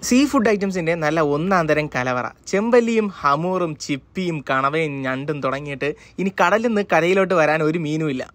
Sea food ഐറ്റംസിന്റെ നല്ല ഒന്നാം തരം കലവറ ചെമ്പല്ലിയും ഹമൂറും ചിപ്പിയും കണവയും ഞണ്ടും തുടങ്ങിയിട്ട് ഇനി കടലിൽ നിന്ന് കരയിലോട്ട് വരാൻ ഒരു മീനും ഇല്ല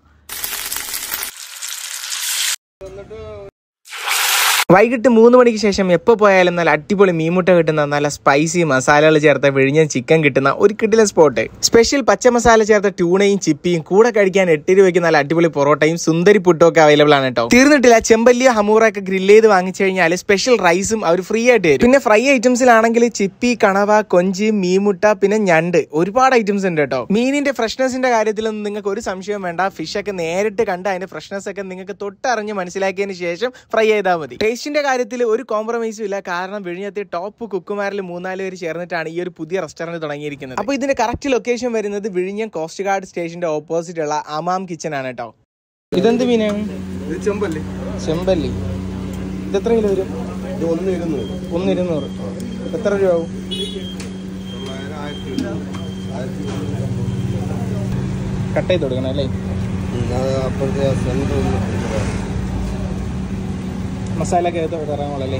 വൈകിട്ട് മൂന്ന് മണിക്ക് ശേഷം എപ്പോൾ പോയാലും നല്ല അടിപൊളി മീൻമുട്ട കിട്ടുന്ന നല്ല സ്പൈസി മസാലകൾ ചേർത്ത വിഴിഞ്ഞ ചിക്കൻ കിട്ടുന്ന ഒരു കിടിലൻ സ്പോട്ട് സ്പെഷ്യൽ പച്ച മസാല ചേർത്ത ട്യൂണയും ചിപ്പിയും കൂടെ കഴിക്കാൻ എട്ട് രൂപയ്ക്ക് നല്ല അടിപൊളി പൊറോട്ടയും സുന്ദരി പുട്ടും ഒക്കെ അവൈലബിൾ ആണ് കേട്ടോ തീർന്നിട്ടില്ല ചെമ്പല്ലിയ ഹമൂറൊക്കെ ഗ്രില്ല് ചെയ്ത് വാങ്ങിച്ചു കഴിഞ്ഞാൽ സ്പെഷ്യൽ റൈസും അവർ ഫ്രീ ആയിട്ട് തരും പിന്നെ ഫ്രൈ ഐറ്റംസിലാണെങ്കിൽ ചിപ്പി കണവ കൊഞ്ച് മീൻമുട്ട പിന്നെ ഞണ്ട് ഒരുപാട് ഐറ്റംസ് ഉണ്ട് കേട്ടോ മീനിന്റെ ഫ്രഷ്നെസിന്റെ കാര്യത്തിലൊന്നും നിങ്ങൾക്ക് ഒരു സംശയം വേണ്ട ഫിഷ് ഒക്കെ നേരിട്ട് കണ്ട് അതിന്റെ ഫ്രഷ്നെസ് ഒക്കെ നിങ്ങൾക്ക് തൊട്ടറിഞ്ഞ് മനസ്സിലാക്കിയതിന് ശേഷം ഫ്രൈ ചെയ്താൽ മതി ടേസ്റ്റിന്റെ കാര്യത്തിൽ ഒരു കോംപ്രമൈസും ഇല്ല കാരണം വിഴിഞ്ഞത്തെ ടോപ്പ് കുക്കുമാരിൽ മൂന്നാല് പേര് ചേർന്നിട്ടാണ് ഈ ഒരു പുതിയ റെസ്റ്റോറന്റ് തുടങ്ങിയിരിക്കുന്നത് അപ്പോൾ ഇതിന്റെ കറക്റ്റ് ലൊക്കേഷൻ വരുന്നത് വിഴിഞ്ഞം കോസ്റ്റ് ഗാർഡ് സ്റ്റേഷന്റെ ഓപ്പോസിറ്റ് ഉള്ള അമാം കിച്ചൺ ആണ് കേട്ടോ ഇതെന്ത് മീനാണ് ഇത് ചെമ്പല്ലേ ചെമ്പല്ലി ഇത് എത്ര കിലോ വരും ഇത് ഒന്ന് ഇരുന്നൂറ് ഒന്ന് ഇരുന്നൂറ് എത്ര രൂപ ആവും തൊള്ളായിരം ആയിരത്തി ആയിരത്തി കട്ട് ചെയ്ത് കൊടുക്കണം അല്ലേ അത് അപ്പോഴത്തെ സെൻറ്റർ മസാല ഒക്കെ തരാമല്ലേ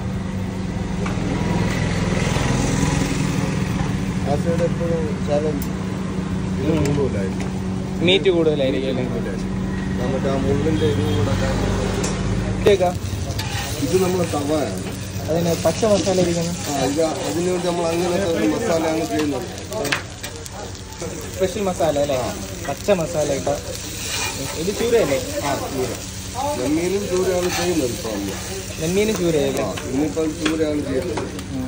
ആ സൈഡ് എപ്പോഴും ശകലം ഇത് കൂടുതലായിരിക്കും മീറ്റ് കൂടുതലായിരിക്കും അല്ലേ നമുക്ക് ആ മുള്ളിൻ്റെ ഇത് കൂടെ കാരണം ഇതേക്കാ ഇത് നമ്മൾ തവയാണ് അതിന് പച്ച മസാല ഇരിക്കുന്നു ആ ഇത് അതിന് വേണ്ടി നമ്മൾ അങ്ങനത്തെ ഒരു മസാലയാണ് ചെയ്യുന്നത് സ്പെഷ്യൽ മസാല അല്ലേ പച്ച മസാല ഇട്ടോ ഇത് ചൂരയല്ലേ ആ ചൂര നെമ്മീനും ചൂരയാണ് ചെയ്യുന്നത് ഇപ്പോൾ നമ്മൾ നെമ്മീന് ചൂരയല്ലേ ആ ഇന്നിപ്പോൾ ചൂരയാണ് ചെയ്യുന്നത്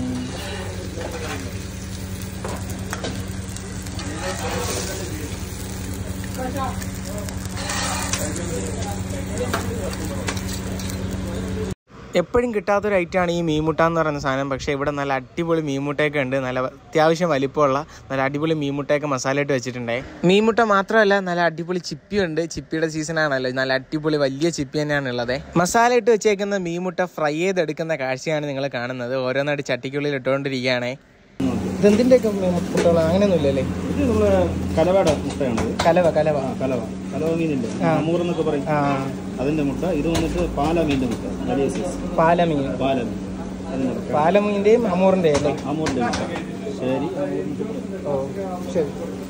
എപ്പോഴും കിട്ടാത്തൊരു ഐറ്റമാണ് ഈ മീൻമുട്ട എന്ന് പറയുന്ന സാധനം പക്ഷേ ഇവിടെ നല്ല അടിപൊളി മീൻമുട്ടയൊക്കെ ഉണ്ട് നല്ല അത്യാവശ്യം വലിപ്പമുള്ള നല്ല അടിപൊളി മീൻമുട്ടയൊക്കെ മസാല ഇട്ട് വെച്ചിട്ടുണ്ടേ മീൻമുട്ട മാത്രമല്ല നല്ല അടിപൊളി ചിപ്പിയുണ്ട് ചിപ്പിയുടെ സീസൺ ആണല്ലോ നല്ല അടിപൊളി വലിയ ചിപ്പി തന്നെയാണ് ഉള്ളത് മസാല ഇട്ട് വെച്ചേക്കുന്ന മീൻമുട്ട ഫ്രൈ ചെയ്തെടുക്കുന്ന കാഴ്ചയാണ് നിങ്ങൾ കാണുന്നത് ഓരോന്നായിട്ട് ചട്ടിക്കുള്ളിൽ ഇട്ടുകൊണ്ടിരിക്കുകയാണേ ഇതെന്തിൻ്റെയൊക്കെ മുട്ടകൾ അങ്ങനെയൊന്നും ഇല്ലല്ലേ ഇത് നമ്മളെ കലവയുടെ മുട്ടയാണ് കലവ കലവ ആ കലവ കലവ മീനിന്റെ ആ. അമൂർ എന്നൊക്കെ പറയും ആ അതിന്റെ മുട്ട ഇത് വന്നിട്ട് പാല മീനിന്റെ മുട്ട വലിയ സൈസ് പാലമീൻ പാല മീൻ അതിന്റെ മുട്ട പാലമീൻ്റെയും അമൂറിൻ്റെയും അല്ലേ അമൂറിന്റെ മുട്ട ശരി അമൂറിന്റെ മുട്ട. ഓ ശരി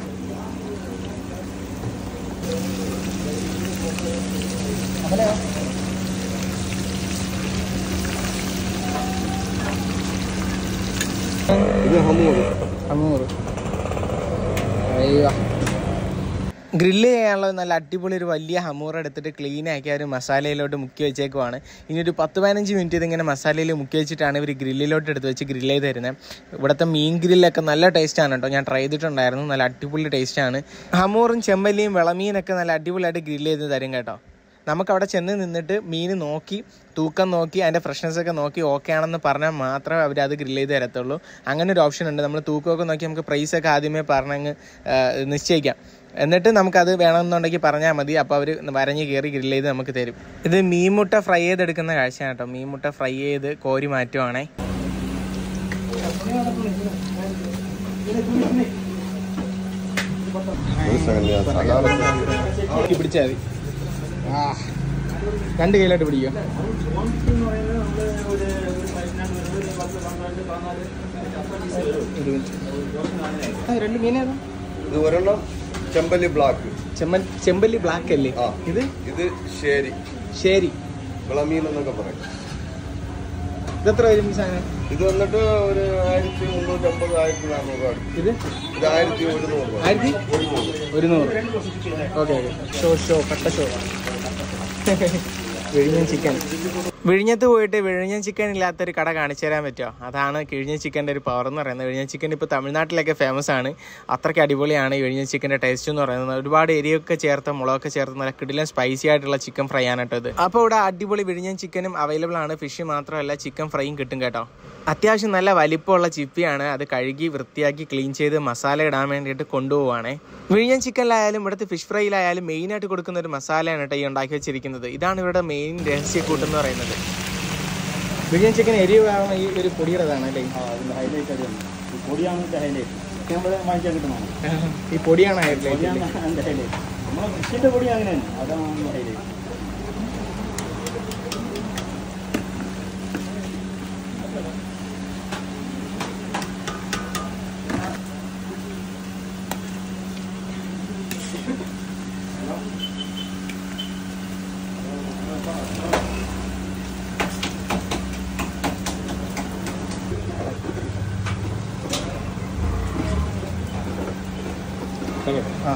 അങ്ങനെയാ ഇത് ഹമൂർ അഞ്ഞൂറ് അയ്യോ ഗ്രില്ല് ചെയ്യാനുള്ള നല്ല അടിപൊളി ഒരു വലിയ ഹമൂർ എടുത്തിട്ട് ക്ലീൻ ആക്കി ആ ഒരു മസാലയിലോട്ട് മുക്കി വെച്ചേക്കുവാണ് ഇനി ഒരു പത്ത് പതിനഞ്ച് മിനിറ്റ് ഇതിങ്ങനെ മസാലയിൽ മുക്കി വെച്ചിട്ടാണ് ഇവർ ഗ്രില്ലിലോട്ട് എടുത്ത് വെച്ച് ഗ്രില്ല് ചെയ്ത് തരുന്നത് ഇവിടുത്തെ മീൻ ഗ്രില്ലൊക്കെ നല്ല ടേസ്റ്റാണ് കേട്ടോ ഞാൻ ട്രൈ ചെയ്തിട്ടുണ്ടായിരുന്നു നല്ല അടിപൊളി ടേസ്റ്റാണ് ഹമൂറും ചെമ്പല്ലിയും വിളമീനൊക്കെ നല്ല അടിപൊളിയായിട്ട് ഗ്രില്ല് ചെയ്ത് തരും കേട്ടോ നമുക്ക് അവിടെ ചെന്ന് നിന്നിട്ട് മീൻ നോക്കി തൂക്കം നോക്കി അതിൻ്റെ ഫ്രഷ്നെസ് ഒക്കെ നോക്കി ഓക്കെ ആണെന്ന് പറഞ്ഞാൽ മാത്രമേ അവർ അത് ഗ്രില്ല് ചെയ്ത് തരത്തുള്ളൂ അങ്ങനെ ഒരു ഓപ്ഷൻ ഉണ്ട് നമ്മൾ തൂക്കമൊക്കെ നോക്കി നമുക്ക് പ്രൈസ് ഒക്കെ ആദ്യമേ പറഞ്ഞങ്ങ് ആ, നിശ്ചയിക്കാം എന്നിട്ട് നമുക്കത് വേണമെന്നുണ്ടെങ്കിൽ പറഞ്ഞാൽ മതി അപ്പോൾ അവർ വരഞ്ഞ് കയറി ഗ്രില്ല് ചെയ്ത് നമുക്ക് തരും ഇത് മീൻമുട്ട ഫ്രൈ ചെയ്തെടുക്കുന്ന കാഴ്ചയാണ് കേട്ടോ മീൻമുട്ട ഫ്രൈ ചെയ്ത് കോരി മാറ്റുവാണേ ഒരു സെക്കൻഡ് ഞാൻ സലാഡ് പിടിച്ചാൽ മതി ആ രണ്ട് കയ്യിലോട്ട് പിടിക്കുക ഒരു മിനിറ്റ്. ആ, രണ്ട് മീനേതാ ഇത് ഒരെണ്ണം ചെമ്പല്ലി ബ്ലാക്ക് ചെമ്മൻ ചെമ്പല്ലി ബ്ലാക്ക് അല്ലേ ആ ഇത് ഇത് ശരി ശരി വിളമീൻ എന്നൊക്കെ പറയും ഇതെത്ര വരും ഈ സാധനം ഇത് വന്നിട്ട് ഒരു ആയിരത്തി മുന്നൂറ്റമ്പത് ആയിരത്തി നാനൂറ് രൂപ അടുത്ത്. ഇത് ഇത് ആയിരത്തി ഒരുന്നൂറ് രൂപ ആയിരത്തി ഒരുന്നൂറ് ഓക്കെ ഓക്കെ ഷോ ഷോ കട്ട ഷോ വിഴിഞ്ഞൻ ചിക്കൻ വിഴിഞ്ഞത്ത് പോയിട്ട് വിഴിഞ്ഞൻ ചിക്കൻ ഇല്ലാത്തൊരു കട കാണിച്ചു തരാൻ പറ്റുമോ അതാണ് കിഴിഞ്ഞൻ ചിക്കൻ്റെ ഒരു പവർ എന്ന് പറയുന്നത് വിഴിഞ്ഞൻ ചിക്കൻ ഇപ്പോൾ തമിഴ്നാട്ടിലൊക്കെ ഫേമസ് ആണ് അത്രയ്ക്ക് അടിപൊളിയാണ് ഈ വിഴിഞ്ഞൻ ചിക്കൻ്റെ ടേസ്റ്റ് എന്ന് പറയുന്നത് ഒരുപാട് എരിയൊക്കെ ചേർത്ത് മുളകൊക്കെ ചേർത്ത് നല്ല കിടിലൻ സ്പൈസി ആയിട്ടുള്ള ചിക്കൻ ഫ്രൈ ആണ് കേട്ടോ ഇത് അപ്പോൾ ഇവിടെ അടിപൊളി വിഴിഞ്ഞൻ ചിക്കനും അവൈലബിൾ ആണ് ഫിഷ് മാത്രമല്ല ചിക്കൻ ഫ്രൈയും കിട്ടും കേട്ടോ അത്യാവശ്യം നല്ല വലിപ്പമുള്ള ചിപ്പിയാണ് അത് കഴുകി വൃത്തിയാക്കി ക്ലീൻ ചെയ്ത് മസാല ഇടാൻ വേണ്ടിയിട്ട് കൊണ്ടുപോവാണേ വിഴിഞ്ഞൻ ചിക്കനിലായാലും ഇവിടുത്തെ ഫിഷ് ഫ്രൈയിലായാലും മെയിനായിട്ട് കൊടുക്കുന്ന ഒരു മസാലയാണ് കേട്ടോ ഈ ഉണ്ടാക്കി വെച്ചിരിക്കുന്നത് ഇതാണ് ഇവിടെ മെയിൻ രഹസ്യക്കൂട്ട് എന്ന് പറയുന്നത് വിഴിഞ്ഞൻ ചിക്കൻ എരിവാണ് ഈ ഒരു പൊടിയുടേതാണ് അല്ലേ ആ അതിന്റെ ഹൈലൈറ്റ് അതാണ് ഈ പൊടിയാണ് ഇതിന്റെ ഹൈലൈറ്റ് നമ്മൾ വാങ്ങിക്കാൻ കിട്ടുന്നതാണ് ഈ പൊടിയാണ് highlight പൊടിയാണ് അല്ലേ? അതിന്റെ ഹൈലൈറ്റ് നമ്മളെ ഫിഷിന്റെ പൊടി അങ്ങനെയാണ് അതാണ് ഹൈലൈറ്റ് ആ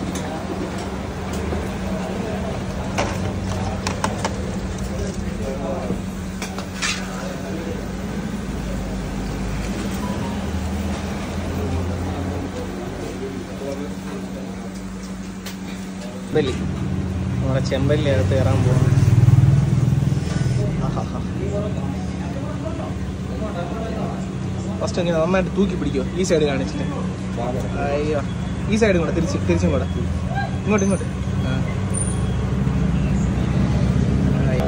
ചെമ്പല്ലി നമ്മുടെ ചെമ്പല്ലി അടുത്ത് കയറാൻ പോകണം ഫസ്റ്റ് ഇങ്ങനെ നന്നായിട്ട് തൂക്കി പിടിക്കോ ഈ സൈഡ് കാണിച്ചിട്ട് അയ്യോ ഈ സൈഡും കൂടെ തിരിച്ച് തിരിച്ചും കൂടെ ഇങ്ങോട്ട് ഇങ്ങോട്ട് ആ. ആയി.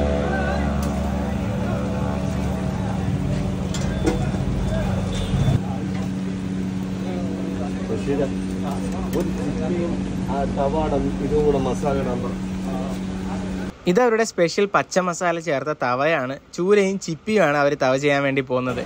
റഷീദ ഒരു ചിപ്പിയും ആ തവാടം ഇതും കൂടെ മസാല ഇടാൻ പറ ഇത് അവരുടെ സ്പെഷ്യൽ പച്ച മസാല ചേർത്ത തവയാണ് ചൂരയും ചിപ്പിയുമാണ് അവർ തവ ചെയ്യാൻ വേണ്ടി പോകുന്നത്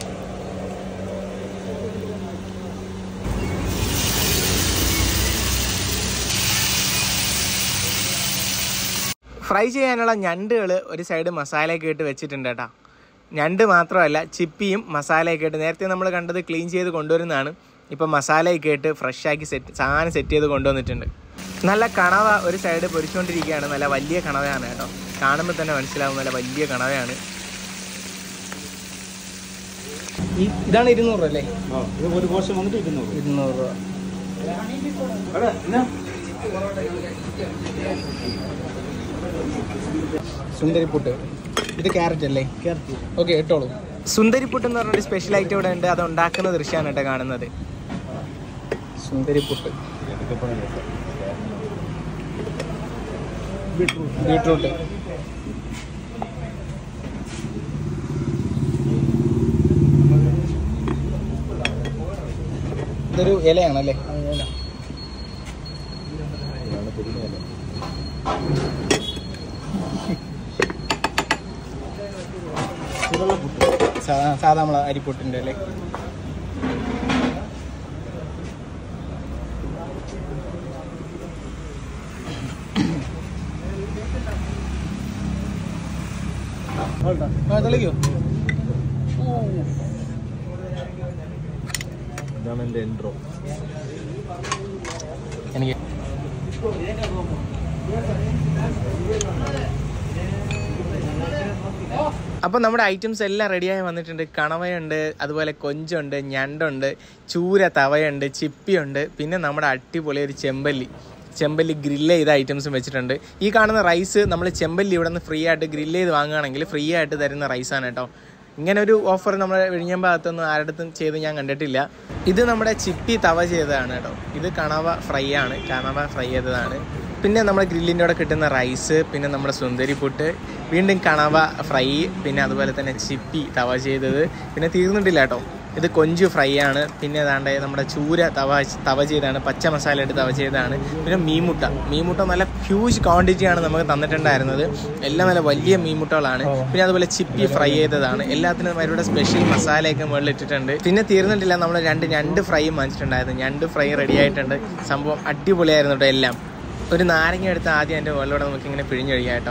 ഫ്രൈ ചെയ്യാനുള്ള ഞണ്ടുകൾ ഒരു സൈഡ് മസാലയൊക്കെ ഇട്ട് വെച്ചിട്ടുണ്ട് കേട്ടോ ഞണ്ട് മാത്രമല്ല ചിപ്പിയും മസാലയൊക്കെ ഇട്ട് നേരത്തെ നമ്മൾ കണ്ടത് ക്ലീൻ ചെയ്ത് കൊണ്ടുവരുന്നതാണ് ഇപ്പം മസാലയൊക്കെ ഇട്ട് ഫ്രഷ് ആക്കി സെറ്റ് സാധനം സെറ്റ് ചെയ്ത് കൊണ്ടുവന്നിട്ടുണ്ട് നല്ല കണവ ഒരു സൈഡ് പൊരിച്ചുകൊണ്ടിരിക്കുകയാണ് നല്ല വലിയ കണവയാണ് കേട്ടോ കാണുമ്പോൾ തന്നെ മനസ്സിലാവും നല്ല വലിയ കണവയാണ് ഈ ഇതാണ് ഇരുന്നൂറ് അല്ലേ ആ ഇത് ഒരു പോർഷൻ വന്നിട്ട് ഇരുന്നൂറ് ഇരുന്നൂറ് രൂപ എടാ, എന്നാ? സുന്ദരിപ്പുട്ട് ഇത് ക്യാരറ്റ് അല്ലേ ഓക്കെ ഇട്ടോളൂ സുന്ദരിപ്പുട്ട് എന്ന് പറഞ്ഞൊരു സ്പെഷ്യൽ ഐറ്റം ഇവിടെ ഉണ്ട് അത് ഉണ്ടാക്കുന്ന ദൃശ്യമാണ് കേട്ടോ കാണുന്നത് സുന്ദരിപ്പുട്ട് ബീട്രൂട്ട് ഇതൊരു ഇലയാണല്ലേ സാധാ സാധാ നമ്മളെ അരിപ്പൊട്ടിൻ്റെ അല്ലേ ആ തെളിക്കോ ഇതാണ് എൻ്റെ എൻട്രോ എനിക്ക് അപ്പോൾ നമ്മുടെ ഐറ്റംസ് എല്ലാം റെഡിയായി വന്നിട്ടുണ്ട് കണവയുണ്ട് അതുപോലെ കൊഞ്ചുണ്ട് ഞണ്ടുണ്ട് ചൂര തവയുണ്ട് ചിപ്പിയുണ്ട് പിന്നെ നമ്മുടെ അടിപൊളി ഒരു ചെമ്പല്ലി ചെമ്പല്ലി ഗ്രില്ല് ചെയ്ത ഐറ്റംസും വെച്ചിട്ടുണ്ട് ഈ കാണുന്ന റൈസ് നമ്മൾ ചെമ്പല്ലി ഇവിടെ നിന്ന് ഫ്രീ ആയിട്ട് ഗ്രില്ല് ചെയ്ത് വാങ്ങുകയാണെങ്കിൽ ഫ്രീ ആയിട്ട് തരുന്ന റൈസാണ് കേട്ടോ ഇങ്ങനെ ഒരു ഓഫർ നമ്മുടെ വിഴിഞ്ഞം ഭാഗത്തൊന്നും ആരുടെടുത്തും ചെയ്ത് ഞാൻ കണ്ടിട്ടില്ല ഇത് നമ്മുടെ ചിപ്പി തവ ചെയ്തതാണ് കേട്ടോ ഇത് കണവ ഫ്രൈ ആണ് കണവ ഫ്രൈ ചെയ്തതാണ് പിന്നെ നമ്മുടെ ഗ്രില്ലിൻ്റെ കൂടെ കിട്ടുന്ന റൈസ് പിന്നെ നമ്മുടെ സുന്ദരി പുട്ട് വീണ്ടും കണവ ഫ്രൈ പിന്നെ അതുപോലെ തന്നെ ചിപ്പി തവ ചെയ്തത് പിന്നെ തീർന്നിട്ടില്ല കേട്ടോ ഇത് കൊഞ്ച് ഫ്രൈ ആണ് പിന്നെ ഏതാണ്ട് നമ്മുടെ ചൂര തവ തവ ചെയ്താണ് പച്ച മസാല ഇട്ട് തവ ചെയ്താണ് പിന്നെ മീൻമുട്ട മീൻമുട്ട നല്ല ഹ്യൂജ് ക്വാണ്ടിറ്റിയാണ് നമുക്ക് തന്നിട്ടുണ്ടായിരുന്നത് എല്ലാം നല്ല വലിയ മീൻമുട്ടകളാണ് പിന്നെ അതുപോലെ ചിപ്പി ഫ്രൈ ചെയ്തതാണ് എല്ലാത്തിനും അവരുടെ സ്പെഷ്യൽ മസാലയൊക്കെ മുകളിൽ ഇട്ടിട്ടുണ്ട് പിന്നെ തീർന്നിട്ടില്ല നമ്മൾ രണ്ട് ഞണ്ട് ഫ്രൈയും വാങ്ങിച്ചിട്ടുണ്ടായിരുന്നു ഞണ്ട് ഫ്രൈ റെഡി ആയിട്ടുണ്ട് സംഭവം അടിപൊളിയായിരുന്നു കേട്ടോ എല്ലാം ഒരു നാരങ്ങ എടുത്ത് ആദ്യം എൻ്റെ മുകളിലൂടെ നമുക്ക് ഇങ്ങനെ പിഴിഞ്ഞൊഴിക്കാം കേട്ടോ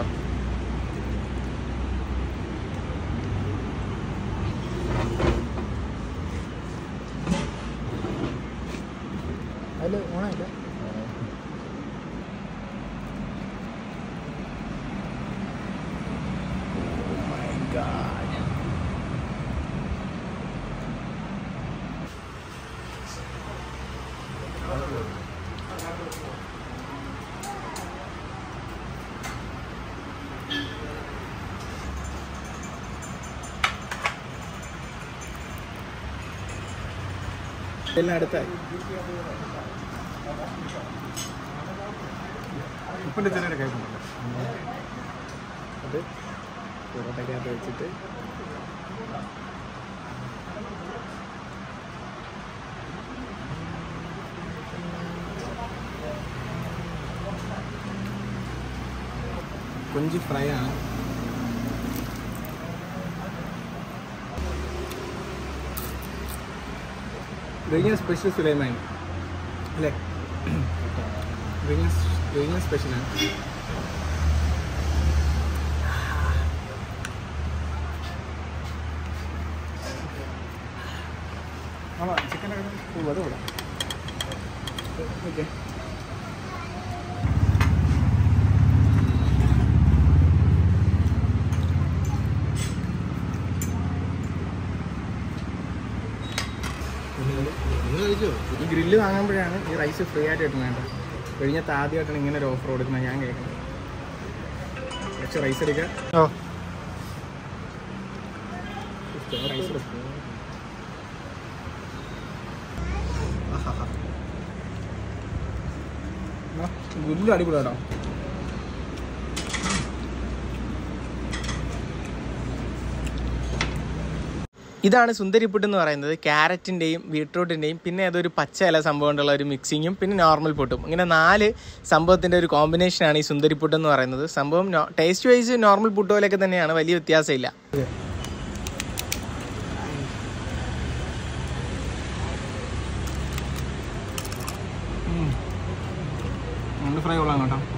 അതിൽ ഓണമില്ല എല്ലാം അടുത്തായി ഉപ്പിൻ്റെ ചെറിയ കൈപ്പുണ്ടല്ലോ അത് പൊറോട്ടയ്ക്കകത്ത് വെച്ചിട്ട് കൊഞ്ച് ഫ്രൈ ആണ് വെരിയ സ്പെഷ്യൽ സുലൈമാൻ അല്ലേ വെരിയ വെരിയ സ്പെഷ്യലാണ് ആണോ ചിക്കൻ അത് കൂടാ ഓക്കെ ഈ ഗ്രില്ല് വാങ്ങുമ്പോഴാണ് ഈ റൈസ് ഫ്രീ ആയിട്ട് കിട്ടുന്നത് കേട്ടോ കഴിഞ്ഞത്തെ ആദ്യമായിട്ടാണ് ഇങ്ങനെ ഒരു ഓഫർ കൊടുക്കുന്നത് ഞാൻ കേൾക്കുന്നത് കുറച്ച് റൈസ് എടുക്കുക ഓ റൈസ് എടുക്കുക ഗുല്ല് അടിപൊളി കേട്ടോ ഇതാണ് സുന്ദരിപ്പുട്ട് എന്ന് പറയുന്നത് ക്യാരറ്റിൻ്റെയും ബീട്രൂട്ടിൻ്റെയും പിന്നെ അതൊരു പച്ച ഇല സംഭവം കൊണ്ടുള്ള ഒരു മിക്സിങ്ങും പിന്നെ നോർമൽ പുട്ടും ഇങ്ങനെ നാല് സംഭവത്തിൻ്റെ ഒരു കോമ്പിനേഷനാണ് ഈ സുന്ദരിപ്പുട്ട് എന്ന് പറയുന്നത് സംഭവം ടേസ്റ്റ് വൈസ് നോർമൽ പുട്ട് പോലെയൊക്കെ തന്നെയാണ് വലിയ വ്യത്യാസമില്ല ഫ്രൈ കൊള്ളാം കേട്ടോ